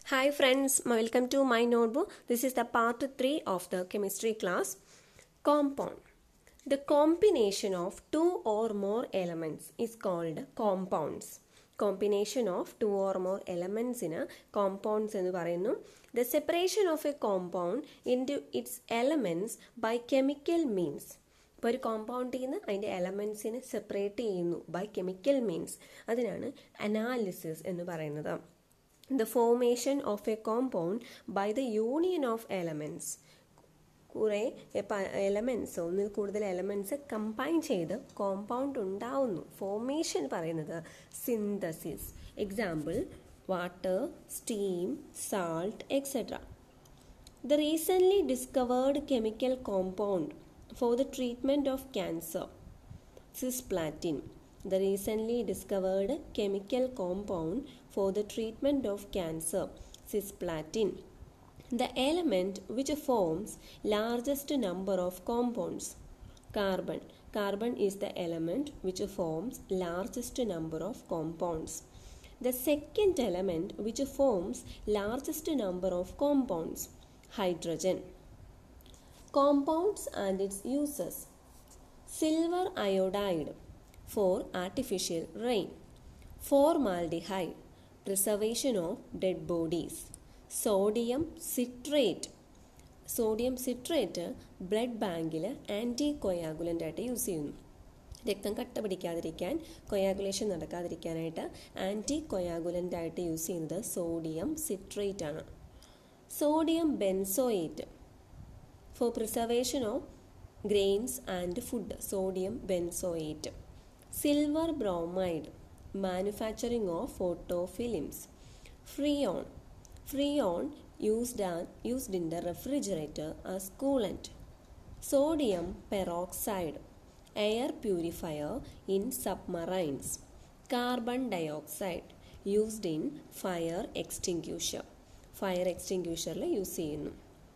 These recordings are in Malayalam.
Hi friends, welcome to my notebook. This is the part 3 of the chemistry class. Compound. The combination of two or more elements is called compounds. Combination of two or more elements in a compounds എന്ന് പറയുന്നു The separation of a compound into its elements by chemical means. ഇപ്പോൾ ഒരു കോമ്പൗണ്ടിൽ നിന്ന് അതിൻ്റെ എലമെൻസിനെ സെപ്പറേറ്റ് ചെയ്യുന്നു ബൈ കെമിക്കൽ മീൻസ് അതിനാണ് അനാലിസിസ് എന്ന് പറയുന്നത് the formation of a compound by the union of elements കുറേ എലമെൻറ്റ്സ് ഒന്നിൽ കൂടുതൽ എലമെൻറ്റ്സ് കമ്പൈൻ ചെയ്ത് കോമ്പൗണ്ട് ഉണ്ടാവുന്നു ഫോർമേഷൻ പറയുന്നത് synthesis example water steam salt etcetera the recently discovered chemical compound for the treatment of cancer. Cisplatin, the recently discovered chemical compound for the treatment of cancer. Cisplatin, the element which forms largest number of compounds. Carbon, carbon is the element which forms largest number of compounds. The second element which forms largest number of compounds. Hydrogen. Compounds and its uses silver iodide for artificial rain, formaldehyde, preservation of dead bodies, sodium citrate. Sodium citrate blood ബാങ്കിൽ ആൻറ്റി കൊയാഗുലൻ്റ് ആയിട്ട് യൂസ് ചെയ്യുന്നു രക്തം കട്ട പിടിക്കാതിരിക്കാൻ കൊയാഗുലേഷൻ നടക്കാതിരിക്കാനായിട്ട് ആൻറ്റി കൊയാഗുലൻ്റ് ആയിട്ട് യൂസ് ചെയ്യുന്നത് സോഡിയം സിട്രേറ്റ് ആണ് sodium benzoate for preservation of grains and food sodium benzoate silver bromide manufacturing of photofilms freon freon used, and, used in the refrigerator as coolant sodium peroxide air purifier in submarines carbon dioxide used in fire extinguisher fire എക്സ്റ്റിങ്ക്യൂഷറിൽ യൂസ് ചെയ്യുന്നു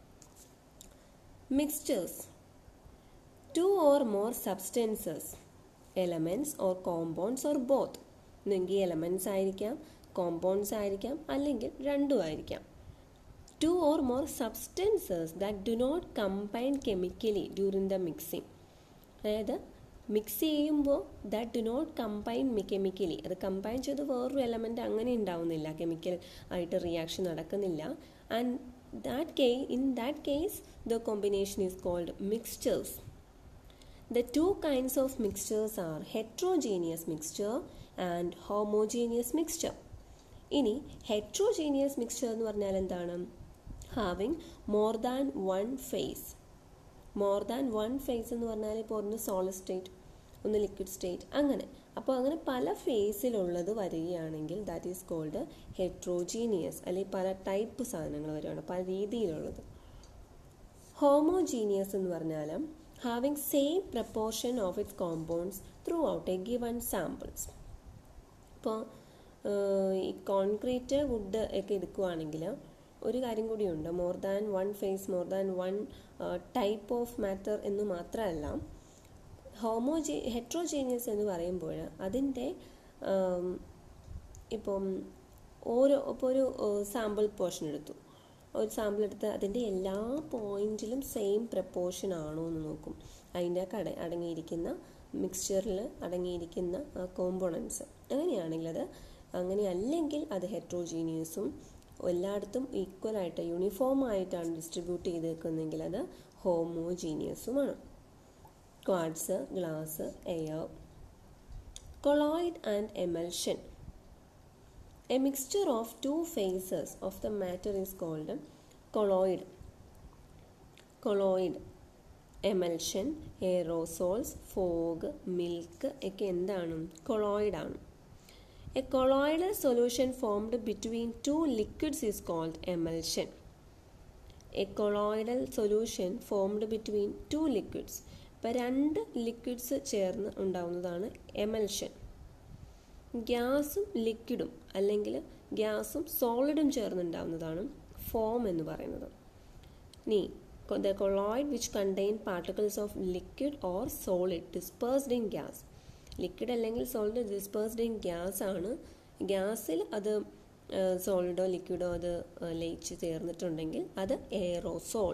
Mixtures. Two or more substances, elements or compounds or both. ഒന്നെങ്കിൽ എലമെൻറ്റ്സ് ആയിരിക്കാം കോമ്പൗണ്ട്സ് ആയിരിക്കാം അല്ലെങ്കിൽ രണ്ടും ആയിരിക്കാം two or more substances that do not combine chemically during the mixing അതായത് മിക്സ് ചെയ്യുമ്പോൾ that do not combine chemically അത് കമ്പൈൻ ചെയ്ത് വേറൊരു എലമെൻറ്റ് അങ്ങനെ ഉണ്ടാവുന്നില്ല കെമിക്കൽ ആയിട്ട് റിയാക്ഷൻ നടക്കുന്നില്ല and that case in that case the combination is called mixtures the two kinds of mixtures are heterogeneous mixture and homogeneous mixture ഇനി ഹെട്രോജീനിയസ് മിക്സ്ചർ എന്ന് പറഞ്ഞാൽ എന്താണ് having more than one phase more than one phase എന്ന് പറഞ്ഞാൽ ഇപ്പോൾ ഒന്ന് സോളിഡ് സ്റ്റേറ്റ് ഒന്ന് ലിക്വിഡ് സ്റ്റേറ്റ് അങ്ങനെ അപ്പോൾ അങ്ങനെ പല ഫേസിലുള്ളത് വരികയാണെങ്കിൽ ദാറ്റ് ഈസ് കോൾഡ് ഹെട്രോജീനിയസ് അല്ലെങ്കിൽ പല ടൈപ്പ് സാധനങ്ങൾ വരികയാണ് പല രീതിയിലുള്ളത് ഹോമോജീനിയസ് എന്ന് പറഞ്ഞാൽ having same proportion of its compounds throughout a given samples ഇപ്പോൾ ഈ കോൺക്രീറ്റ് വുഡ് ഒക്കെ എടുക്കുകയാണെങ്കിൽ ഒരു കാര്യം കൂടിയുണ്ട് more than one phase more than one type of matter എന്ന് മാത്രമല്ല ഹോമോജി ഹെട്രോജീനിയസ് എന്ന് പറയുമ്പോൾ അതിൻ്റെ ഇപ്പം ഓരോ ഇപ്പോൾ ഒരു സാമ്പിൾ പോർഷൻ എടുത്തു ഒരു സാമ്പിൾ എടുത്ത് അതിൻ്റെ എല്ലാ പോയിന്റിലും സെയിം പ്രപ്പോർഷൻ ആണോ എന്ന് നോക്കും അതിൻ്റെ കട അടങ്ങിയിരിക്കുന്ന മിക്സ്ചറിൽ അടങ്ങിയിരിക്കുന്ന കോമ്പോണൻസ് അങ്ങനെയാണെങ്കിൽ അത് അങ്ങനെ അല്ലെങ്കിൽ അത് ഹെട്രോജീനിയസും എല്ലായിടത്തും ഈക്വലായിട്ട് യൂണിഫോം ആയിട്ടാണ് ഡിസ്ട്രിബ്യൂട്ട് ചെയ്തേക്കുന്നതെങ്കിൽ അത് ഹോമോജീനിയസുമാണ് quartz glass air colloid and emulsion a mixture of two phases of the matter is called colloid colloid emulsion aerosols fog milk ഒക്കെ എന്താണ് കൊളോയിഡാണ് a colloidal solution formed between two liquids is called emulsion a colloidal solution formed between two liquids ഇപ്പം രണ്ട് ലിക്വിഡ്സ് ചേർന്ന് ഉണ്ടാവുന്നതാണ് എമൽഷൻ ഗ്യാസും ലിക്വിഡും അല്ലെങ്കിൽ ഗ്യാസും സോളിഡും ചേർന്നുണ്ടാവുന്നതാണ് ഫോം എന്ന് പറയുന്നത് ഇനി the colloid which contain particles of liquid or solid dispersed in gas liquid അല്ലെങ്കിൽ സോളിഡ് ഡിസ്പേഴ്സ്ഡ് ഇൻ ഗ്യാസ് ആണ് ഗ്യാസിൽ അത് സോളിഡോ ലിക്വിഡോ അത് ലയിച്ച് ചേർന്നിട്ടുണ്ടെങ്കിൽ അത് aerosol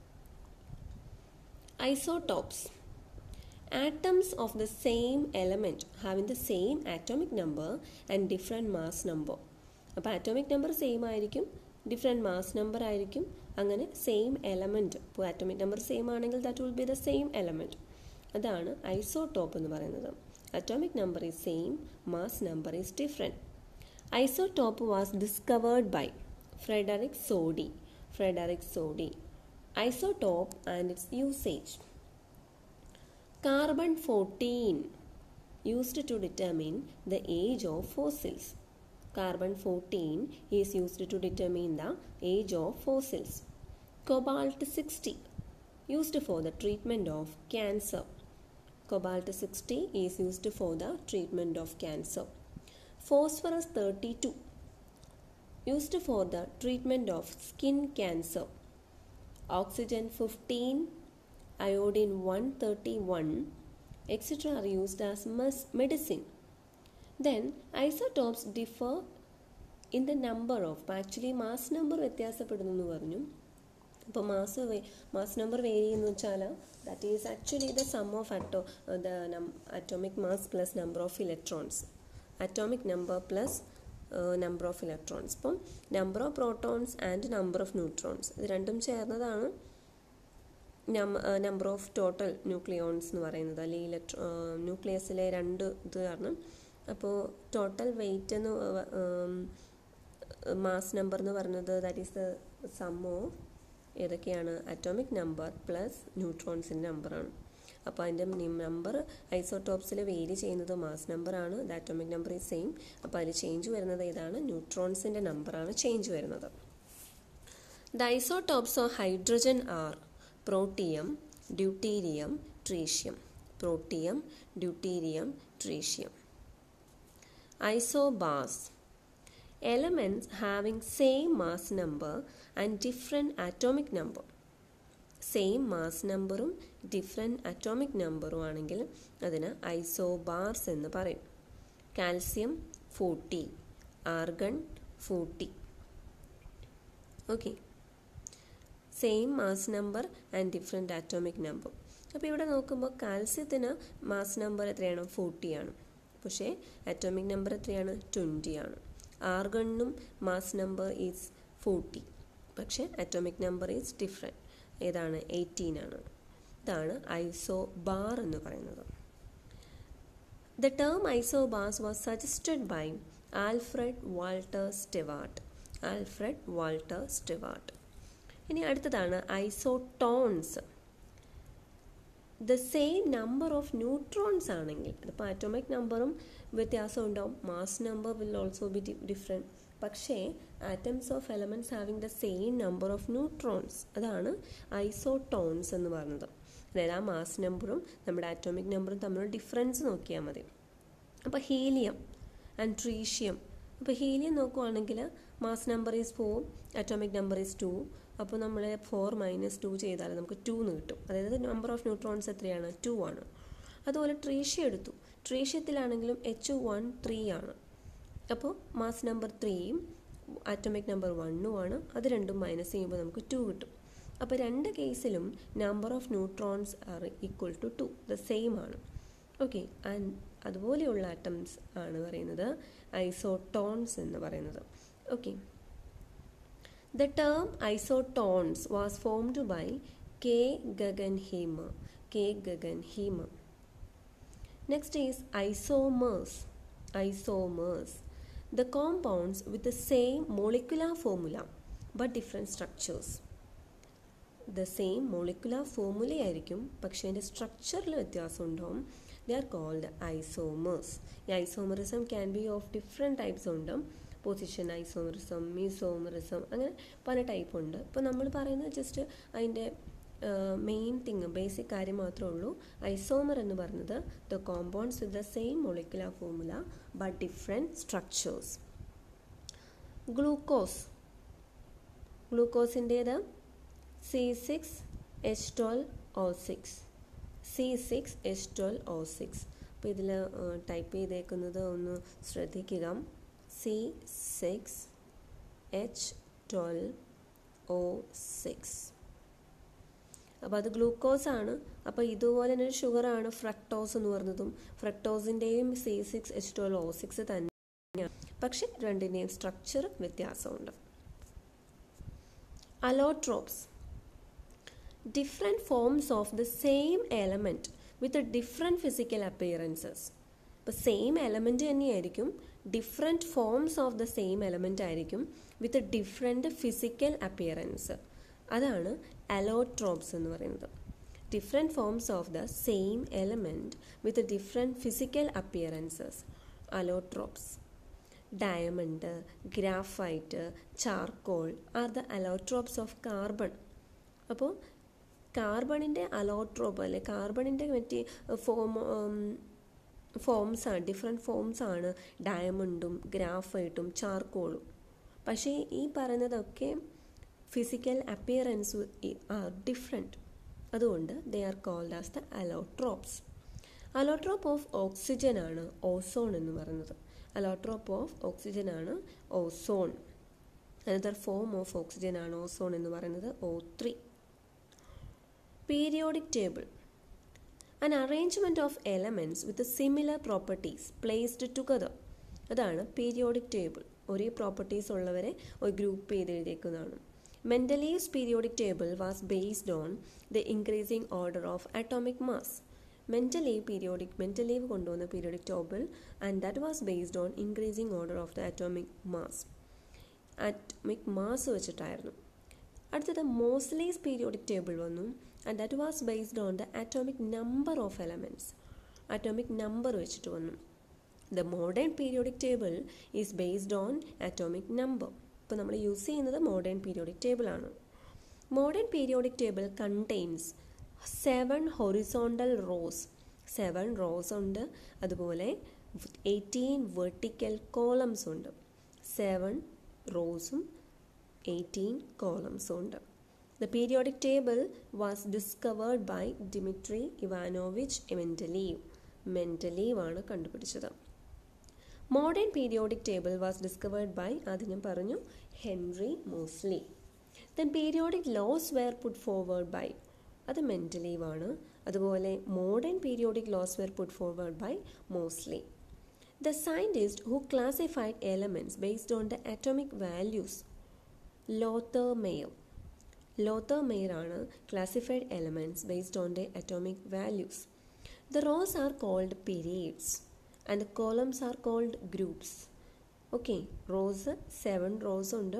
isotopes atoms of the same element having the same atomic number and different mass number അപ്പോൾ ആറ്റോമിക് നമ്പർ സെയിം ആയിരിക്കും ഡിഫറെൻറ്റ് മാസ് നമ്പർ ആയിരിക്കും അങ്ങനെ സെയിം എലമെൻറ്റ് ഇപ്പോൾ ആറ്റോമിക് നമ്പർ സെയിം ആണെങ്കിൽ that will be the same element അതാണ് ഐസോടോപ്പ് എന്ന് പറയുന്നത് atomic number is same mass number is different isotope was discovered by Frederick Soddy Frederick Soddy isotope and its usage Carbon 14 used to determine the age of fossils. Carbon 14 is used to determine the age of fossils. Cobalt 60 used for the treatment of cancer. Cobalt 60 is used for the treatment of cancer. Phosphorus 32 used for the treatment of skin cancer. Oxygen 15 iodine 131 etc are used as medicine then isotopes differ in the number of actually mass number വ്യത്യാസപ്പെടുന്നു എന്ന് പറഞ്ഞു അപ്പോൾ മാസ് മാസ് നമ്പർ വേരി എന്ന് വെച്ചാൽ that is actually the sum of അറ്റോ the atomic mass plus number of electrons atomic number plus number of electrons ഇപ്പം number of protons and number of neutrons ഇത് രണ്ടും ചേർന്നതാണ് നമ്പർ ഓഫ് ടോട്ടൽ ന്യൂക്ലിയോൺസ് എന്ന് പറയുന്നത് അല്ലെങ്കിൽ ഇലക്ട്രോ ന്യൂക്ലിയസിലെ രണ്ട് ഇത് കാരണം അപ്പോൾ ടോട്ടൽ വെയിറ്റ് എന്ന് മാസ് നമ്പർ എന്ന് പറയുന്നത് that is the sum of ഏതൊക്കെയാണ് അറ്റോമിക് നമ്പർ പ്ലസ് ന്യൂട്രോൺസിൻ്റെ നമ്പറാണ് അപ്പോൾ അതിൻ്റെ നമ്പർ ഐസോടോപ്സിൽ വേരി ചെയ്യുന്നത് മാസ് നമ്പറാണ് the atomic number is same അപ്പോൾ അതിൽ ചേഞ്ച് വരുന്നത് ഏതാണ് ന്യൂട്രോൺസിൻ്റെ നമ്പറാണ് ചേഞ്ച് വരുന്നത് the isotopes of hydrogen are protium deuterium tritium protium deuterium tritium isobars elements having same mass number and different atomic number same mass നമ്പറും ഡിഫറെൻറ്റ് അറ്റോമിക് നമ്പറും ആണെങ്കിൽ അതിന് ഐസോബാർസ് എന്ന് പറയും calcium forty argon forty okay same mass number and different atomic number അപ്പോൾ ഇവിടെ നോക്കുമ്പോൾ കാൽസ്യത്തിന് മാസ് നമ്പർ എത്രയാണ് ഫോർട്ടിയാണ് പക്ഷേ അറ്റോമിക് നമ്പർ എത്രയാണ് ട്വൻറ്റി ആണ് ആർഗണിനും മാസ് നമ്പർ ഈസ് ഫോർട്ടി പക്ഷേ അറ്റോമിക് നമ്പർ ഈസ് ഡിഫറെൻറ്റ് ഏതാണ് എയ്റ്റീൻ ആണ് ഇതാണ് ഐസോ ബാർ എന്ന് പറയുന്നത് the term isobars was suggested by Alfred Walter Stewart Alfred Walter Stewart ഇനി അടുത്തതാണ് isotones the same number of neutrons ആണെങ്കിൽ അതിപ്പോൾ ആറ്റോമിക് നമ്പറും വ്യത്യാസം ഉണ്ടാവും mass number will also be different പക്ഷേ atoms of elements having the same number of neutrons അതാണ് ഐസോട്ടോൺസ് എന്ന് പറയുന്നത് അതായത് ആ മാസ് നമ്പറും നമ്മുടെ ആറ്റോമിക് നമ്പറും തമ്മിലുള്ള ഡിഫറൻസ് നോക്കിയാൽ മതി അപ്പോൾ ഹീലിയം ആൻഡ് ട്രീഷ്യം അപ്പോൾ ഹീലിയം നോക്കുവാണെങ്കിൽ mass number is four atomic number is two അപ്പോൾ നമ്മൾ ഫോർ മൈനസ് ടു ചെയ്താൽ നമുക്ക് ടു എന്ന് കിട്ടും അതായത് നമ്പർ ഓഫ് ന്യൂട്രോൺസ് എത്രയാണ് ടു ആണ് അതുപോലെ ട്രീഷ്യം എടുത്തു ട്രീഷ്യത്തിലാണെങ്കിലും എച്ച് വൺ ത്രീ ആണ് അപ്പോൾ മാസ് നമ്പർ ത്രീയും ആറ്റോമിക് നമ്പർ വണ്ണും ആണ് അത് രണ്ടും മൈനസ് ചെയ്യുമ്പോൾ നമുക്ക് ടു കിട്ടും അപ്പോൾ രണ്ട് കേസിലും number of neutrons are equal to two the same ആണ് ഓക്കെ ആൻഡ് അതുപോലെയുള്ള ആറ്റംസ് ആണ് പറയുന്നത് ഐസോട്ടോൺസ് എന്ന് പറയുന്നത് okay the term isotones was formed by K Guggenheimer K Guggenheimer next is isomers isomers the compounds with the same molecular formula but different structures the same molecular formula ആയിരിക്കും പക്ഷേ അതിൻ്റെ സ്ട്രക്ചറിൽ വ്യത്യാസം ഉണ്ടാവും ദേ ആർ കോൾഡ് ഐസോമേഴ്സ് ഈ isomerism can be of different types ഉണ്ട് പൊസിഷൻ ഐസോമറിസം മീസോമറിസം അങ്ങനെ പല ടൈപ്പ് ഉണ്ട് ഇപ്പോൾ നമ്മൾ പറയുന്നത് ജസ്റ്റ് അതിൻ്റെ മെയിൻ തിങ് ബേസിക് കാര്യം മാത്രമേ ഉള്ളൂ ഐസോമർ എന്ന് പറയുന്നത് the compounds with the same molecular formula but different structures glucose ഗ്ലൂക്കോസിൻ്റേത് C six H twelve O six C six H twelve O six അപ്പോൾ ഇതിൽ ടൈപ്പ് ചെയ്തേക്കുന്നത് ഒന്ന് ശ്രദ്ധിക്കുക C six H twelve O six അപ്പോൾ അത് ഗ്ലൂക്കോസ് ആണ് അപ്പോൾ ഇതുപോലെ തന്നെ ഒരു ഷുഗറാണ് ഫ്രക്ടോസ് എന്ന് പറയുന്നതും ഫ്രക്ടോസിൻ്റെയും C six H twelve O six തന്നെയാണ് പക്ഷെ രണ്ടിൻ്റെയും സ്ട്രക്ചർ വ്യത്യാസമുണ്ട് allotropes different forms of the same element with different physical appearances ഇപ്പോൾ സെയിം എലമെൻറ്റ് തന്നെയായിരിക്കും different forms of the same element ആയിരിക്കും വിത്ത് ഡിഫറെൻറ്റ് ഫിസിക്കൽ അപ്പിയറൻസ് അതാണ് അലോട്രോപ്സ് എന്ന് പറയുന്നത് different forms of the same element with different physical appearances allotropes diamond graphite charcoal are the allotropes of carbon അപ്പോൾ കാർബണിൻ്റെ അലോട്രോപ്പ് അല്ലെ കാർബണിൻ്റെ മറ്റേ ഫോം ഫോംസ് ആണ് ഡിഫറെൻറ്റ് ഫോംസ് ആണ് ഡയമണ്ടും ഗ്രാഫൈറ്റും ചാർക്കോളും പക്ഷേ ഈ പറയുന്നതൊക്കെ ഫിസിക്കൽ അപ്പിയറൻസ് ആർ ഡിഫറെൻറ്റ് അതുകൊണ്ട് they are called as the allotropes allotrope of oxygen ആണ് ഓസോൺ എന്ന് പറയുന്നത് അലോട്രോപ്പ് ഓഫ് ഓക്സിജൻ ആണ് ozone another form of oxygen ആണ് ഓസോൺ എന്ന് പറയുന്നത് O three periodic table an arrangement of elements with similar properties placed together അതാണ് പീരിയോഡിക് ടേബിൾ ഒരേ പ്രോപ്പർട്ടീസ് ഉള്ളവരെ ഒരു ഗ്രൂപ്പ് ചെയ്ത് എഴുതിയേക്കുന്നതാണ് Mendeleev's periodic table was based on the increasing order of atomic mass Mendeleev periodic Mendeleev കൊണ്ടുവന്ന periodic table and that was based on increasing order of the atomic mass atomic mass വെച്ചിട്ടായിരുന്നു അടുത്തത് മോസ്ലീസ് പീരിയോഡിക് ടേബിൾ വന്നു and that was based on the atomic number of elements atomic number വെച്ചിട്ട് വന്നു the modern periodic table is based on atomic number ഇപ്പോൾ നമ്മൾ യൂസ് ചെയ്യുന്നത് മോഡേൺ പീരിയോഡിക് ടേബിൾ ആണ് modern periodic table contains seven horizontal rows seven rows ഉണ്ട് അതുപോലെ എയ്റ്റീൻ വെർട്ടിക്കൽ കോളംസ് ഉണ്ട് സെവൻ റോസും എയ്റ്റീൻ കോളംസും ഉണ്ട് The periodic table was discovered by Dmitry Ivanovich Mendeleev. Mendeleev ആണ് കണ്ടുപിടിച്ചത് modern periodic table was discovered by ആദ്യം ഞാൻ പറഞ്ഞു Henry Moseley then periodic laws were put forward by അത് മെൻ്റലീവ് ആണ് അതുപോലെ modern periodic laws were put forward by Moseley the scientist who classified elements based on the atomic values Lothar Meyer Lothar Meyer ആണ് classified elements based on the atomic values the rows are called periods and the columns are called groups okay rows seven rows ഉണ്ട്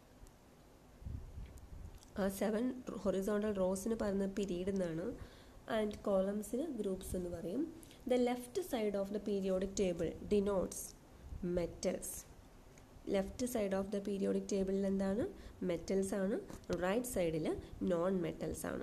ആ സെവൻ ഹൊറിസോണ്ടൽ റോസിന് പറയുന്നത് പീരീഡ് എന്നാണ് ആൻഡ് കോളംസിന് ഗ്രൂപ്പ്സ് എന്ന് പറയും the left side of the periodic table denotes metals left side of the periodic ടേബിളിൽ എന്താണ് മെറ്റൽസ് ആണ് റൈറ്റ് സൈഡിൽ നോൺ മെറ്റൽസ് ആണ്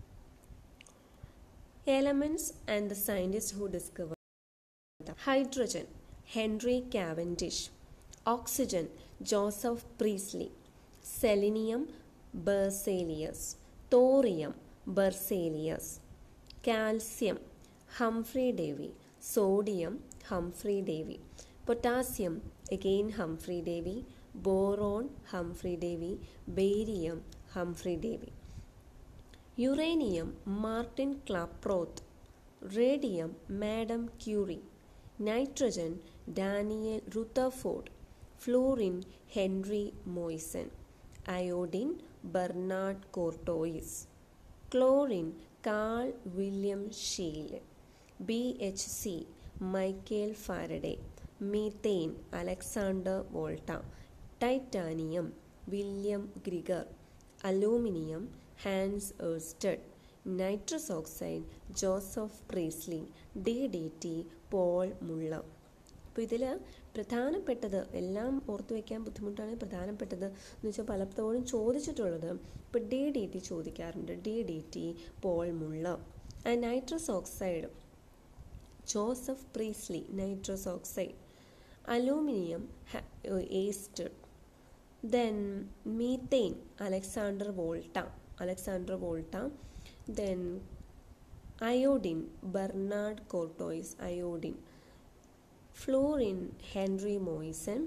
elements and the scientist who discover hydrogen Henry Cavendish oxygen Joseph Priestley selenium Berzelius thorium Berzelius calcium Humphry Davy sodium Humphry Davy potassium again Humphrey Davy, boron Humphrey Davy, barium Humphrey Davy. Uranium Martin Klaproth, radium Madame Curie, nitrogen Daniel Rutherford, fluorine Henry Moisen, iodine Bernard Cortois, chlorine Carl William Scheele, BHC Michael Faraday. Methane Alexander Volta titanium William Gregor aluminium Hans Oersted nitrous oxide Joseph Priestley D D T Paul Muller അപ്പോൾ ഇതിൽ പ്രധാനപ്പെട്ടത് എല്ലാം ഓർത്തു വയ്ക്കാൻ ബുദ്ധിമുട്ടാണ് പ്രധാനപ്പെട്ടത് എന്ന് വെച്ചാൽ പലപ്പോഴും ചോദിച്ചിട്ടുള്ളത് ഇപ്പോൾ ഡി ഡി ടി ചോദിക്കാറുണ്ട് D D T Paul Muller and nitrous oxide Joseph Priestley nitrous oxide aluminium Oersted then methane Alexander Volta Alexander Volta then iodine Bernard Courtois iodine fluorine Henri Moissan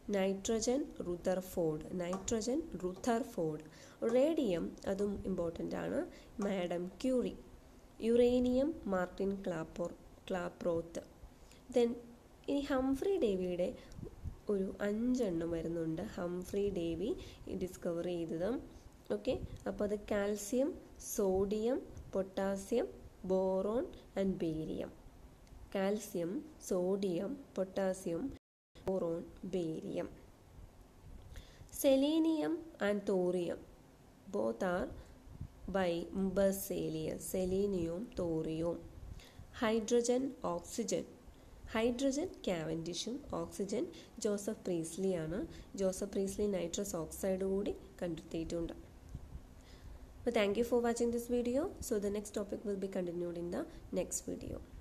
nitrogen Rutherford nitrogen Rutherford radium അതും ഇമ്പോർട്ടൻ്റ് ആണ് മാഡം ക്യൂറി യുറേനിയം മാർട്ടിൻ ക്ലാപ്പോർ ക്ലാപ്രോത്ത് ദെൻ ഇനി ഹംഫ്രി ഡേവിയുടെ ഒരു അഞ്ചെണ്ണം വരുന്നുണ്ട് ഹംഫ്രി ഡേവി ഡിസ്കവർ ചെയ്തത് ഓക്കെ അപ്പോൾ അത് calcium sodium potassium boron and barium calcium sodium potassium boron barium selenium and thorium both are by Berzelius സെലീനിയവും തോറിയവും ഹൈഡ്രജൻ ഓക്സിജൻ ഹൈഡ്രജൻ കാവൻഡിഷും ഓക്സിജൻ ജോസഫ് പ്രീസ്ലിയാണ് ജോസഫ് പ്രീസ്ലി നൈട്രസ് ഓക്സൈഡ് കൂടി കണ്ടെത്തിയിട്ടുണ്ട് അപ്പോൾ thank you for watching this video so the next topic will be continued in the next video